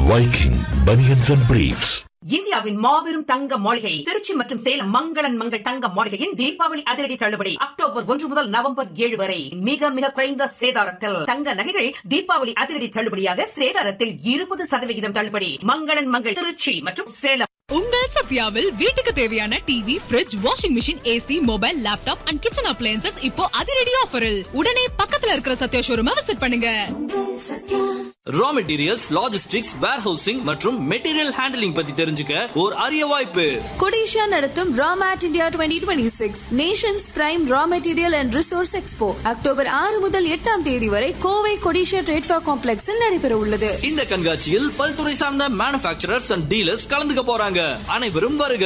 Viking Bunions and Briefs. இந்தியாவின் மாபெரும் தங்க மாளிகை திருச்சி மற்றும் சேலம் மங்களன் மங்கள் தங்க மாளிகையின் தீபாவளி அதிரடி தள்ளுபடி அக்டோபர் ஒன்று முதல் நவம்பர் ஏழு வரை மிக மிக குறைந்த சேதாரத்தில் தங்க நகைகள் தீபாவளி அதிரடி தள்ளுபடியாக சேதாரத்தில் இருபது சதவிகிதம் தள்ளுபடி மங்களன் மங்கள் திருச்சி மற்றும் சேலம் உங்கள் சத்யாவில் வீட்டுக்கு தேவையான TV fridge washing machine AC mobile laptop and kitchen appliances இப்போ அதிரடி ஆஃபரில் உடனே பக்கத்துல இருக்கிற சத்யா ஷோரூமை விசிட் பண்ணுங்க ரா மெட்டீரியல்ஸ் லாஜிஸ்டிக்ஸ் வேர்ஹவுசிங் மற்றும் மெட்டீரியல் ஹேண்டலிங் பத்தி தெரிஞ்சுக்க ஒரு அரிய வாய்ப்பு கொடிஷா நடத்தும் RAMET India twenty twenty six nations prime raw material and resource expo October ஆறு முதல் எட்டாம் தேதி வரை கோவை கொடிஷா ட்ரேட்ஃபா காம்ப்ளெக்ஸில் நடைபெற உள்ளது இந்த கண்காட்சியில் பல்துறை சார்ந்த மேனுபேக்சரர்ஸ் அண்ட் டீலர்ஸ் கலந்துக்க போறாங்க அனைவரும் வருக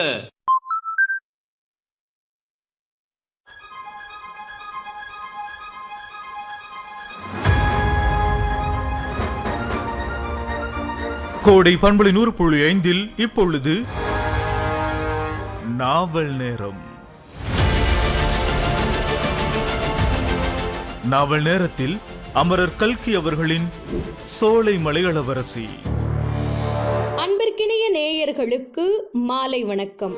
கோடை பண்பலை நூறு புள்ளி ஐந்தில் இப்பொழுது நாவல் நேரம் நாவல் நேரத்தில் அமரர் கல்கி அவர்களின் சோலை மலையளவரசி அன்பிற்கினிய நேயர்களுக்கு மாலை வணக்கம்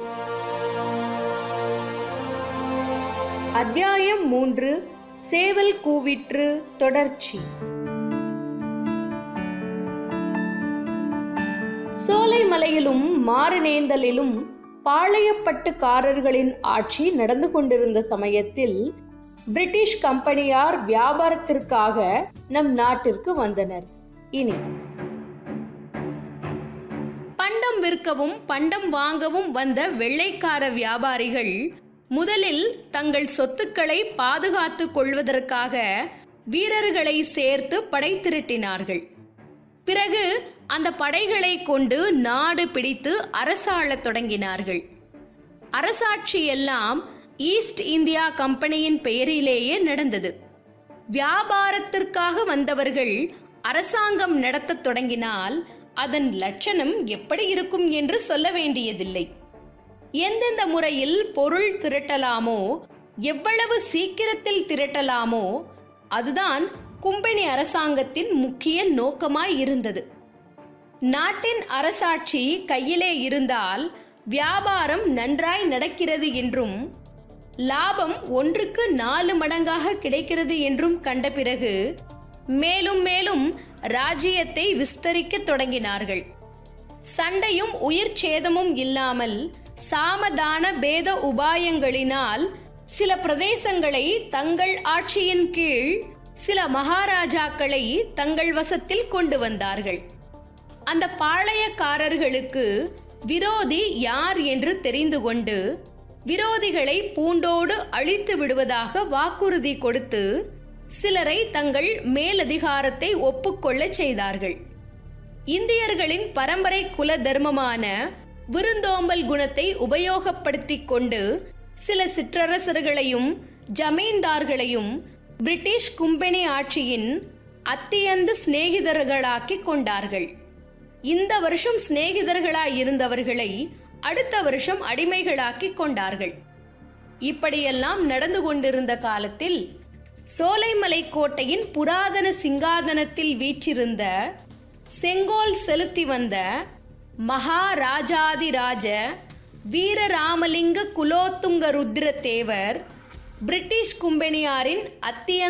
அத்தியாயம் மூன்று சேவல் கூவிற்று தொடர்ச்சி சோலைமலையிலும் மாறுநேந்தலிலும் பாளையப்பட்டுக்காரர்களின் ஆட்சி நடந்து கொண்டிருந்த சமயத்தில் பிரிட்டிஷ் கம்பெனியார் வியாபாரத்திற்காக நம் நாட்டிற்கு வந்தனர் இனி பண்டம் விற்கவும் பண்டம் வாங்கவும் வந்த வெள்ளைக்கார வியாபாரிகள் முதலில் தங்கள் சொத்துக்களை பாதுகாத்துக் கொள்வதற்காக வீரர்களை சேர்த்து படை திரட்டினார்கள் பிறகு அந்த படைகளை கொண்டு நாடு பிடித்து அரசாளத் தொடங்கினார்கள் அரசாட்சி எல்லாம் ஈஸ்ட் இந்தியா கம்பெனியின் பெயரிலேயே நடந்தது வியாபாரத்திற்காக வந்தவர்கள் அரசாங்கம் நடத்தத் தொடங்கினால் அதன் லட்சணம் எப்படி இருக்கும் என்று சொல்ல வேண்டியதில்லை எந்தெந்த முறையில் பொருள் திரட்டலாமோ எவ்வளவு சீக்கிரத்தில் திரட்டலாமோ அதுதான் கும்பெனி அரசாங்கத்தின் முக்கிய நோக்கமாய் இருந்தது நாட்டின் அரசாட்சி கையிலே இருந்தால் வியாபாரம் நன்றாய் நடக்கிறது என்றும் லாபம் ஒன்றுக்கு நாலு மடங்காக கிடைக்கிறது என்றும் கண்ட பிறகு மேலும் மேலும் ராஜ்யத்தை விஸ்தரிக்கத் தொடங்கினார்கள் சண்டையும் உயிர் சேதமும் இல்லாமல் சாமதான பேத உபாயங்களினால் சில பிரதேசங்களை தங்கள் ஆட்சியின் கீழ் சில மகாராஜாக்களை தங்கள் வசத்தில் கொண்டு வந்தார்கள் அந்த பாளையக்காரர்களுக்கு விரோதி யார் என்று தெரிந்து கொண்டு விரோதிகளை பூண்டோடு அழித்து விடுவதாக வாக்குறுதி கொடுத்து சிலரை தங்கள் மேலதிகாரத்தை ஒப்புக்கொள்ளச் செய்தார்கள் இந்தியர்களின் பரம்பரை குல தர்மமான விருந்தோம்பல் குணத்தை உபயோகப்படுத்திக் கொண்டு சில சிற்றரசர்களையும் ஜமீன்தார்களையும் பிரிட்டிஷ் கும்பெனி ஆட்சியின் அத்தியந்த சிநேகிதர்களாக்கிக் கொண்டார்கள் இந்த வருஷம் சிநேகிதர்களாய் இருந்தவர்களை அடுத்த வருஷம் அடிமைகளாக்கிக் கொண்டார்கள் இப்படியெல்லாம் நடந்து கொண்டிருந்த காலத்தில் சோலைமலை கோட்டையின் புராதன சிங்காதனத்தில் வீற்றிருந்த செங்கோல் செலுத்தி வந்த மகாராஜாதிராஜ வீரராமலிங்க குலோத்துங்க ருத்ர தேவர் பிரிட்டிஷ் கும்பெனியாரின் அத்தியந்த